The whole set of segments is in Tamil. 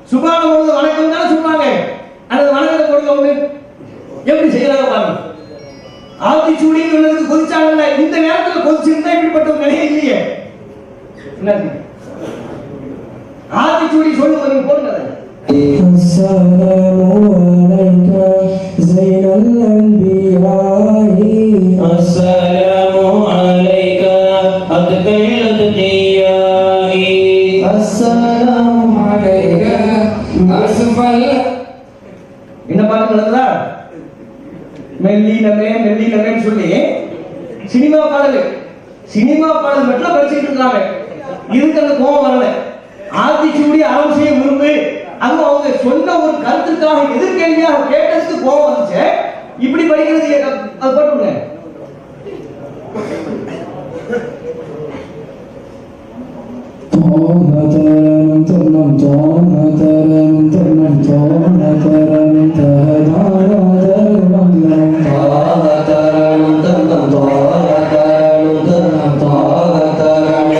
சுபான பொழுது வணக்கம் தானே சொல்றாங்க அந்த வணக்கத்தை கொடுங்க ஒண்ணு எப்படி செய்யறாங்க பாருங்க ஆத்திச்சூடி சொன்னதுக்கு கொதிச்சாங்கல்ல இந்த நேரத்துல கொதிச்சிருந்தா இப்படிப்பட்ட ஒரு நிலை இல்லையே என்னது ஆத்திச்சூடி சொல்லுங்க நீங்க போடுங்க அதை. السلام عليك زين الأنبياء السلام عليك أتقى الأتقياء السلام عليك أسفل என்ன பாட்டு நடந்ததா மெல்லினமே மெல்லினமேன்னு சொல்லி சினிமா பாடல் சினிமா பாடல் மட்டும் படிச்சுட்டு இருக்காங்க இதுக்கு அந்த கோபம் வரல ஆத்திச்சூடி அறம் செய்ய விரும்பு அதுவும் அவங்க சொன்ன ஒரு கருத்துக்காக எதிர்கேள்வியாக கேட்டதுக்கு கோபம் வந்துச்சு இப்படி படிக்கிறது எ- அது போட்டுங்க طونترم ترنم طونترم ترنم طونترم تهدانا ترنم طاغترم ترنم طاغترم ترنم طاغترم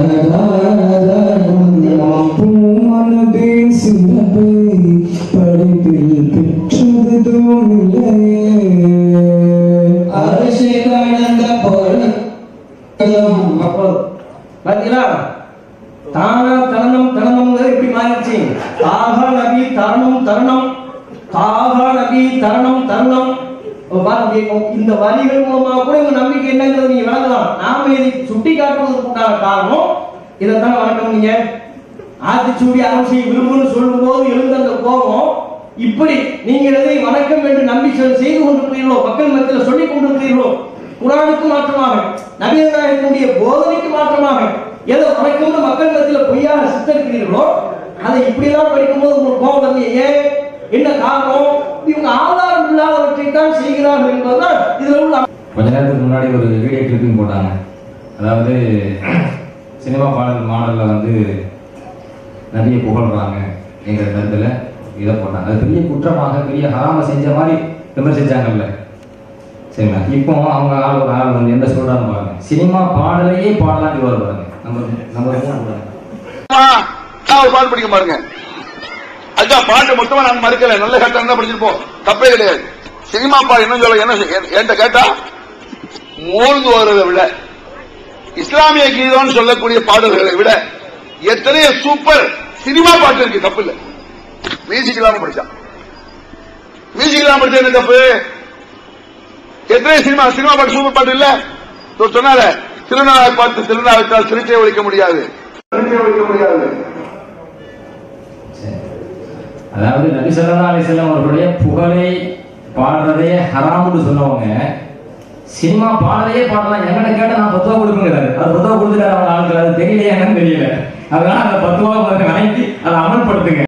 பூமனதின் சிறப்பை படிப்பில் பெற்றதும் இல்லையே அரிசி கடந்த பொருள் அப்போ பாத்தீங்களா தானா தருணம் தருணம்ங்கிறது எப்படி மாறிடுச்சு தாகா நபி தருணம் தருணம் தாகா நபி தருணம் தருணம் இப்ப பாருங்க இப்போ இந்த வரிகள் மூலமா கூட உங்க நம்பிக்கை என்னங்கிறது நீங்க விளங்கலாம் நாம இதை சுட்டி காட்டுவதற்குண்டான காரணம் இதைத்தான் வணக்கம் நீங்க ஆத்திச்சூடி அரசியை விரும்புன்னு சொல்லும் போது எழுந்த அந்த கோபம் இப்படி நீங்கள் எதை வணக்கம் என்று நம்பி செல் செய்து கொண்டிருக்கிறீர்களோ மக்கள் மத்தியில் சொல்லிக் கொண்டிருக்கிறீர்களோ குரானுக்கு மாற்றமாக நபிகள் நாயகனுடைய போதனைக்கு மாற்றமாக ஏதோ வணக்கம்னு மக்கள் மத்தியில் பொய்யாக சித்தரிக்கிறீர்களோ அதை இப்படிலாம் படிக்கும்போது உங்களுக்கு கோபம் வந்து ஏன் என்ன காரணம் இவங்க ஆதாரம் இல்லாதவற்றை தான் செய்கிறார்கள் என்பதுதான் இதுல உள்ள கொஞ்ச நேரத்துக்கு முன்னாடி ஒரு வீடியோ கிளிப்பிங் போட்டாங்க அதாவது சினிமா பாடல் மாடலில் வந்து நபியை புகழ்றாங்க என்ற கருத்தில் இதை போட்டாங்க அது பெரிய குற்றமாக பெரிய ஹராம செஞ்ச மாதிரி விமர்சிச்சாங்கல்ல சரிங்களா இப்போ அவங்க ஆள் ஒரு ஆள் வந்து என்ன சொல்றாங்க பாருங்க சினிமா பாடலையே பாடலாம் சொல்லுவார் பாருங்க நம்ம நம்ம மூணு பாருங்க. நான் ஒரு பாட்டு படிக்க பாருங்க அதுதான் பாட்டு மொத்தமா நான் மறுக்கல நல்ல கட்டம் தான் படிச்சிருப்போம் தப்பே கிடையாது சினிமா பாட்டு என்ன சொல்ல என்ன சொல்ல- என்கிட்ட கேட்டா மூழ்கு வருவதை விட இஸ்லாமிய கீதம்னு சொல்லக்கூடிய பாடல்களை விட எத்தனையோ சூப்பர் சினிமா பாட்டு இருக்கு தப்பு இல்ல மியூசிக் இல்லாம படிச்சான் மியூசிக் இல்லாம படிச்சா என்ன தப்பு எத்தனை சினிமா சினிமா பாட்டு சூப்பர் பாட்டு இல்ல இதோ சொன்னால திருநாளை பார்த்து திருநாளைத்தால் சிரிச்சை ஒழிக்க முடியாது சிரிச்சை ஒழிக்க முடியாது சரி. அதாவது நபி ஸல்லல்லாஹு அலைஹி வஸல்லம் அவர்களுடைய புகழை பாடுறதே ஹராம்னு சொன்னவங்க சினிமா பாடலையே பாடலாம் என்கிட்ட கேட்ட நான் பத்து ரூபா கொடுக்குங்கிறாரு அது பத்து ரூபா கொடுத்துட்டாரு அவங்க ஆளுக்கு அது தெரியலையா என்னன்னு தெரியல அதனால அந்த பத்து ரூபா வழங்கி அதை அமல்படுத்துங்க